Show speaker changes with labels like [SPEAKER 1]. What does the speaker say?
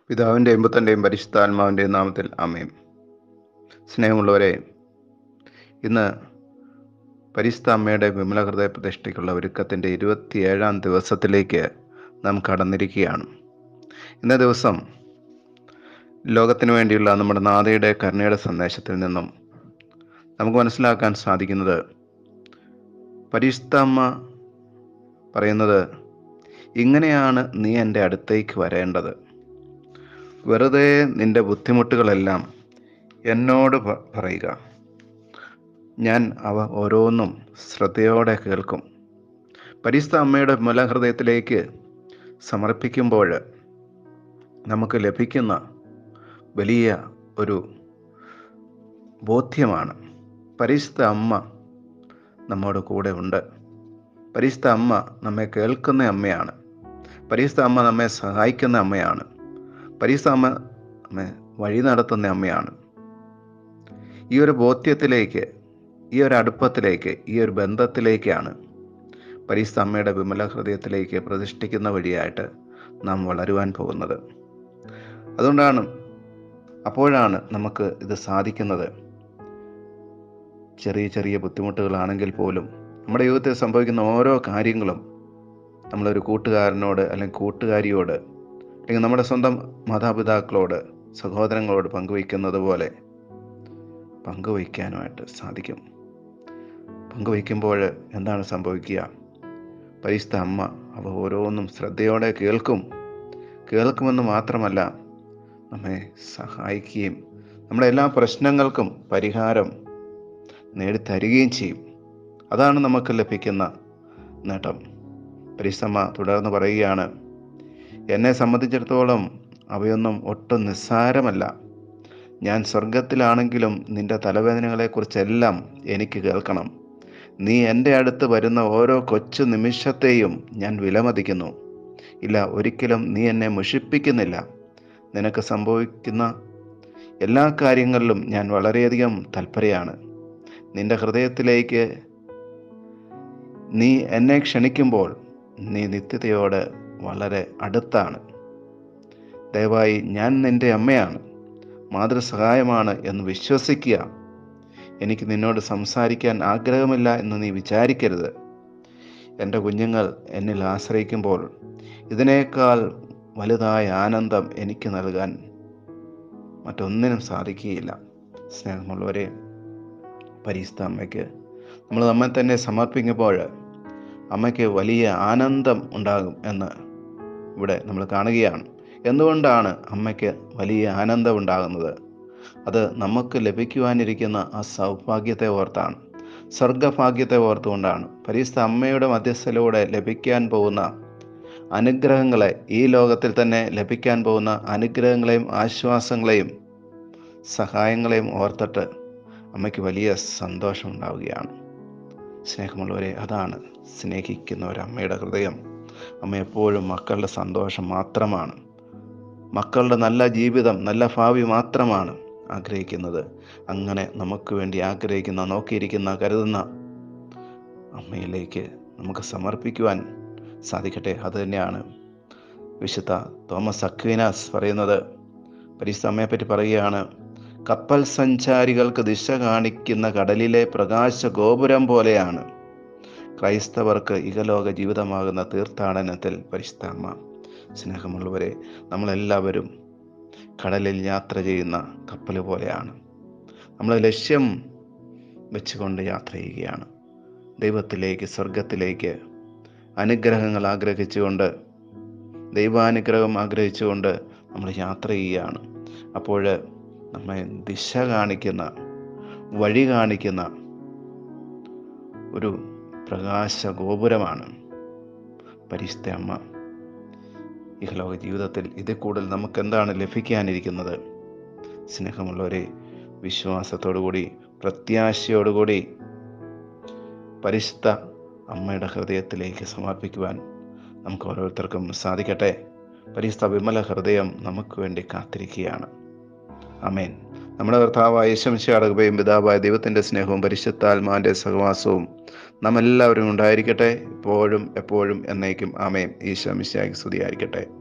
[SPEAKER 1] പിതാവിൻ്റെയും പുത്രൻ്റെയും പരിശുദ്ധാത്മാവിൻ്റെയും നാമത്തിൽ അമേം സ്നേഹമുള്ളവരെ ഇന്ന് പരിശുദ്ധ അമ്മയുടെ വിമല ഹൃദയ പ്രതിഷ്ഠയ്ക്കുള്ള ഒരുക്കത്തിൻ്റെ ഇരുപത്തിയേഴാം ദിവസത്തിലേക്ക് നാം കടന്നിരിക്കുകയാണ് ഇന്നേ ദിവസം ലോകത്തിന് വേണ്ടിയുള്ള നമ്മുടെ നാഥയുടെ കരുണയുടെ സന്ദേശത്തിൽ നിന്നും നമുക്ക് മനസ്സിലാക്കാൻ സാധിക്കുന്നത് പരിശുദ്ധ അമ്മ പറയുന്നത് ഇങ്ങനെയാണ് നീ എൻ്റെ അടുത്തേക്ക് വരേണ്ടത് വെറുതെ നിന്റെ ബുദ്ധിമുട്ടുകളെല്ലാം എന്നോട് പ- പറയുക ഞാൻ അവ ഓരോന്നും ശ്രദ്ധയോടെ കേൾക്കും പരിശുദ്ധ അമ്മയുടെ മൂലഹൃദയത്തിലേക്ക് സമർപ്പിക്കുമ്പോൾ നമുക്ക് ലഭിക്കുന്ന വലിയ ഒരു ബോധ്യമാണ് പരിശുദ്ധ അമ്മ നമ്മോട് കൂടെ ഉണ്ട് പരിശുദ്ധ അമ്മ നമ്മെ കേൾക്കുന്ന അമ്മയാണ് പരിശുദ്ധ അമ്മ നമ്മെ സഹായിക്കുന്ന അമ്മയാണ് പരിശുദ്ധ അമ്മ നമ്മെ വഴി നടത്തുന്ന അമ്മയാണ് ഈ ഒരു ബോധ്യത്തിലേക്ക് ഈ ഒരു അടുപ്പത്തിലേക്ക് ഈ ഒരു ബന്ധത്തിലേക്കാണ് പരിശുദ്ധ അമ്മയുടെ വിമല ഹൃദയത്തിലേക്ക് പ്രതിഷ്ഠിക്കുന്ന വഴിയായിട്ട് നാം വളരുവാൻ പോകുന്നത് അതുകൊണ്ടാണ് അപ്പോഴാണ് നമുക്ക് ഇത് സാധിക്കുന്നത് ചെറിയ ചെറിയ ബുദ്ധിമുട്ടുകളാണെങ്കിൽ പോലും നമ്മുടെ ജീവിതത്തിൽ സംഭവിക്കുന്ന ഓരോ കാര്യങ്ങളും നമ്മളൊരു കൂട്ടുകാരനോട് അല്ലെങ്കിൽ കൂട്ടുകാരിയോട് അല്ലെങ്കിൽ നമ്മുടെ സ്വന്തം മാതാപിതാക്കളോട് സഹോദരങ്ങളോട് പങ്കുവയ്ക്കുന്നത് പോലെ പങ്കുവയ്ക്കാനുമായിട്ട് സാധിക്കും പങ്കുവയ്ക്കുമ്പോൾ എന്താണ് സംഭവിക്കുക പരിശുദ്ധ അമ്മ അവ ഓരോന്നും ശ്രദ്ധയോടെ കേൾക്കും കേൾക്കുമെന്ന് മാത്രമല്ല നമ്മെ സഹായിക്കുകയും നമ്മുടെ എല്ലാ പ്രശ്നങ്ങൾക്കും പരിഹാരം നേടിത്തരികയും ചെയ്യും അതാണ് നമുക്ക് ലഭിക്കുന്ന നേട്ടം പരിസമ്മ തുടർന്ന് പറയുകയാണ് എന്നെ സംബന്ധിച്ചിടത്തോളം അവയൊന്നും ഒട്ടും നിസ്സാരമല്ല ഞാൻ സ്വർഗത്തിലാണെങ്കിലും നിന്റെ തലവേദനകളെക്കുറിച്ചെല്ലാം എനിക്ക് കേൾക്കണം നീ എൻ്റെ അടുത്ത് വരുന്ന ഓരോ കൊച്ചു നിമിഷത്തെയും ഞാൻ വിലമതിക്കുന്നു ഇല്ല ഒരിക്കലും നീ എന്നെ മുഷിപ്പിക്കുന്നില്ല നിനക്ക് സംഭവിക്കുന്ന എല്ലാ കാര്യങ്ങളിലും ഞാൻ വളരെയധികം തൽപരയാണ് നിന്റെ ഹൃദയത്തിലേക്ക് നീ എന്നെ ക്ഷണിക്കുമ്പോൾ നീ നിത്യതയോട് വളരെ അടുത്താണ് ദയവായി ഞാൻ നിന്റെ അമ്മയാണ് മാതൃസഹായമാണ് എന്ന് വിശ്വസിക്കുക എനിക്ക് നിന്നോട് സംസാരിക്കാൻ ആഗ്രഹമില്ല എന്ന് നീ വിചാരിക്കരുത് എൻ്റെ കുഞ്ഞുങ്ങൾ എന്നിൽ ആശ്രയിക്കുമ്പോൾ ഇതിനേക്കാൾ വലുതായ ആനന്ദം എനിക്ക് നൽകാൻ മറ്റൊന്നിനും സാധിക്കുകയില്ല സ്നേഹമുള്ളവരെ പരിസ്ഥ അമ്മയ്ക്ക് നമ്മൾ നമ്മെ തന്നെ സമർപ്പിക്കുമ്പോൾ അമ്മയ്ക്ക് വലിയ ആനന്ദം ഉണ്ടാകും എന്ന് ഇവിടെ നമ്മൾ കാണുകയാണ് എന്തുകൊണ്ടാണ് അമ്മയ്ക്ക് വലിയ ആനന്ദം ഉണ്ടാകുന്നത് അത് നമുക്ക് ലഭിക്കുവാനിരിക്കുന്ന ആ സൗഭാഗ്യത്തെ ഓർത്താണ് സ്വർഗഭാഗ്യത്തെ ഓർത്തുകൊണ്ടാണ് പരിസ്ഥ അമ്മയുടെ മധ്യസ്ഥയിലൂടെ ലഭിക്കാൻ പോകുന്ന അനുഗ്രഹങ്ങളെ ഈ ലോകത്തിൽ തന്നെ ലഭിക്കാൻ പോകുന്ന അനുഗ്രഹങ്ങളെയും ആശ്വാസങ്ങളെയും സഹായങ്ങളെയും ഓർത്തിട്ട് അമ്മയ്ക്ക് വലിയ സന്തോഷം ഉണ്ടാവുകയാണ് സ്നേഹമുള്ളവരെ അതാണ് സ്നേഹിക്കുന്ന ഒരു അമ്മയുടെ ഹൃദയം അമ്മ എപ്പോഴും മക്കളുടെ സന്തോഷം മാത്രമാണ് മക്കളുടെ നല്ല ജീവിതം നല്ല ഭാവി മാത്രമാണ് ആഗ്രഹിക്കുന്നത് അങ്ങനെ നമുക്ക് വേണ്ടി ആഗ്രഹിക്കുന്ന നോക്കിയിരിക്കുന്ന കരുതുന്ന അമ്മയിലേക്ക് നമുക്ക് സമർപ്പിക്കുവാൻ സാധിക്കട്ടെ അത് തന്നെയാണ് വിശുദ്ധ തോമസ് അക്വീനാസ് പറയുന്നത് പരിസ്ഥ അമ്മയെപ്പറ്റി പറയുകയാണ് കപ്പൽ സഞ്ചാരികൾക്ക് ദിശ കാണിക്കുന്ന കടലിലെ പ്രകാശ ഗോപുരം പോലെയാണ് ക്രൈസ്തവർക്ക് ഇഹലോക ജീവിതമാകുന്ന തീർത്ഥാടനത്തിൽ പരിശുദ്ധ അമ്മ സ്നേഹമുള്ളവരെ നമ്മളെല്ലാവരും കടലിൽ യാത്ര ചെയ്യുന്ന കപ്പൽ പോലെയാണ് നമ്മൾ ലക്ഷ്യം വെച്ചുകൊണ്ട് യാത്ര ചെയ്യുകയാണ് ദൈവത്തിലേക്ക് സ്വർഗത്തിലേക്ക് അനുഗ്രഹങ്ങൾ ആഗ്രഹിച്ചുകൊണ്ട് ദൈവാനുഗ്രഹം ആഗ്രഹിച്ചുകൊണ്ട് നമ്മൾ യാത്ര ചെയ്യുകയാണ് അപ്പോൾ നമ്മെ ദിശ കാണിക്കുന്ന വഴി കാണിക്കുന്ന ഒരു പ്രകാശ ഗോപുരമാണ് പരിശുദ്ധ അമ്മ ഇഹലോക ജീവിതത്തിൽ ഇതിൽ കൂടുതൽ നമുക്ക് എന്താണ് ലഭിക്കാനിരിക്കുന്നത് സ്നേഹമുള്ളവരെ വിശ്വാസത്തോടുകൂടി പ്രത്യാശയോടുകൂടി പരിശുദ്ധ അമ്മയുടെ ഹൃദയത്തിലേക്ക് സമർപ്പിക്കുവാൻ നമുക്ക് ഓരോരുത്തർക്കും സാധിക്കട്ടെ പരിശുദ്ധ വിമല ഹൃദയം നമുക്ക് വേണ്ടി കാത്തിരിക്കുകയാണ് അമേൻ നമ്മുടെ കർത്താവായ യേശംശാടകയും പിതാവായ ദൈവത്തിൻ്റെ സ്നേഹവും പരിശുദ്ധാത്മാവിൻ്റെ സഹവാസവും നാം എല്ലാവരും ഉണ്ടായിരിക്കട്ടെ ഇപ്പോഴും എപ്പോഴും എന്നേക്കും ആമേൻ ഈശോ മിശിയായി സ്തുതിയായിരിക്കട്ടെ